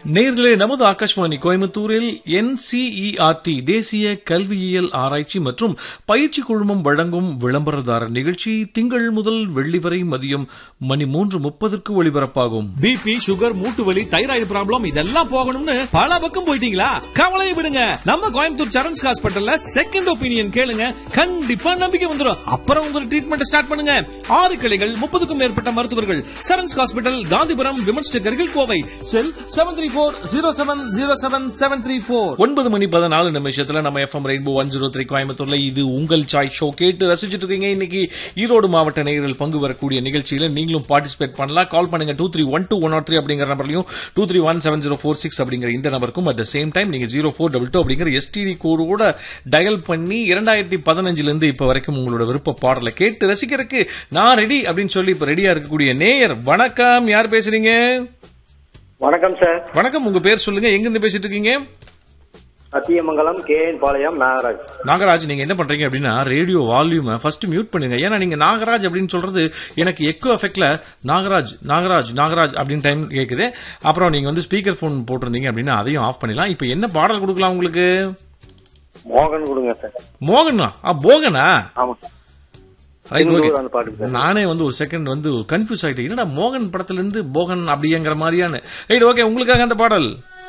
நேர்களே நமது ஆகாஷ்வாணி கோயம்புத்தூரில் என்சிஇஆர்டி தேசிய கல்வியியல் ஆராய்ச்சி மற்றும் பயிற்சி குழுமம் வழங்கும் விளம்பரதாரர் நிகழ்ச்சி திங்கள் முதல் வெள்ளி வரை மதியம் மணி மூன்று முப்பதற்கு ஒளிபரப்பாகும் பிபி சுகர் மூட்டு வலி தைராய்டு ப்ராப்ளம் இதெல்லாம் போகணும்னு பல பக்கம் போயிட்டீங்களா கவலையை விடுங்க நம்ம கோயம்புத்தூர் சரண்ஸ் ஹாஸ்பிட்டல்ல செகண்ட் ஒப்பீனியன் கேளுங்க கண்டிப்பா நம்பிக்கை வந்துடும் அப்புறம் உங்க ட்ரீட்மெண்ட் ஸ்டார்ட் பண்ணுங்க ஆறு கிளைகள் முப்பதுக்கும் மேற்பட்ட மருத்துவர்கள் சரண்ஸ் ஹாஸ்பிட்டல் காந்திபுரம் விமன்ஸ் நகரில் Kovai cell seven three four zero seven zero seven seven three four ஒன்பது மணி பதினாலு நிமிஷத்துல நம்ம FM rainbow one zero three கோயம்புத்தூர்ல இது உங்கள் சாய் ஷோ கேட்டு ரசிச்சுட்டு இருக்கீங்க இன்னைக்கு ஈரோடு மாவட்ட நேயர்கள் பங்கு வரக்கூடிய நிகழ்ச்சியில நீங்களும் பார்ட்டிசிபேட் பண்ணலாம் கால் பண்ணுங்க two three one two one three அப்படிங்கிற நம்பர்லையும் two three one seven zero four six அப்படிங்கிற இந்த நம்பருக்கும் அட் த சேம் டைம் நீங்க ஜீரோ ஃபோர் டபுள் டூ அப்படிங்கிற எஸ்டிடி கோடோட டயல் பண்ணி இரண்டாயிரத்தி பதினஞ்சுல இருந்து இப்ப வரைக்கும் உங்களோட விருப்ப பாடலை கேட்டு ரசிக்கிறதுக்கு நான் ரெடி அப்படின்னு சொல்லி இப்ப ரெடியா இருக்கக்கூடிய நேயர் வணக்கம் யார் பேசுறீங்க வணக்கம் சார் வணக்கம் உங்க பேர் சொல்லுங்க எங்க இருந்து பேசிட்டு இருக்கீங்க சத்தியமங்கலம் கே என் பாளையம் நாகராஜ் நாகராஜ் நீங்க என்ன பண்றீங்க அப்படின்னா ரேடியோ வால்யூம் ஃபர்ஸ்ட் மியூட் பண்ணுங்க ஏன்னா நீங்க நாகராஜ் அப்படின்னு சொல்றது எனக்கு எக்கோ எஃபெக்ட்ல நாகராஜ் நாகராஜ் நாகராஜ் அப்படின்னு டைம் கேக்குது அப்புறம் நீங்க வந்து ஸ்பீக்கர் போன் போட்டிருந்தீங்க அப்படின்னா அதையும் ஆஃப் பண்ணிடலாம் இப்போ என்ன பாடல் கொடுக்கலாம் உங்களுக்கு மோகன் கொடுங்க சார் மோகனா ஆ போகனா ஆமா ரைட் ஓகே திருந்தூர் அந்த பாட்டு சார் நானே வந்து ஒரு செகண்ட் வந்து கன்ஃபியூஸ் ஆயிட்டேன் என்னடா மோகன் படத்துல இருந்து போகன் அப்படிங்கிற மாதிரியான ரைட் ஓகே உங்களுக்காக அந்த பாடல்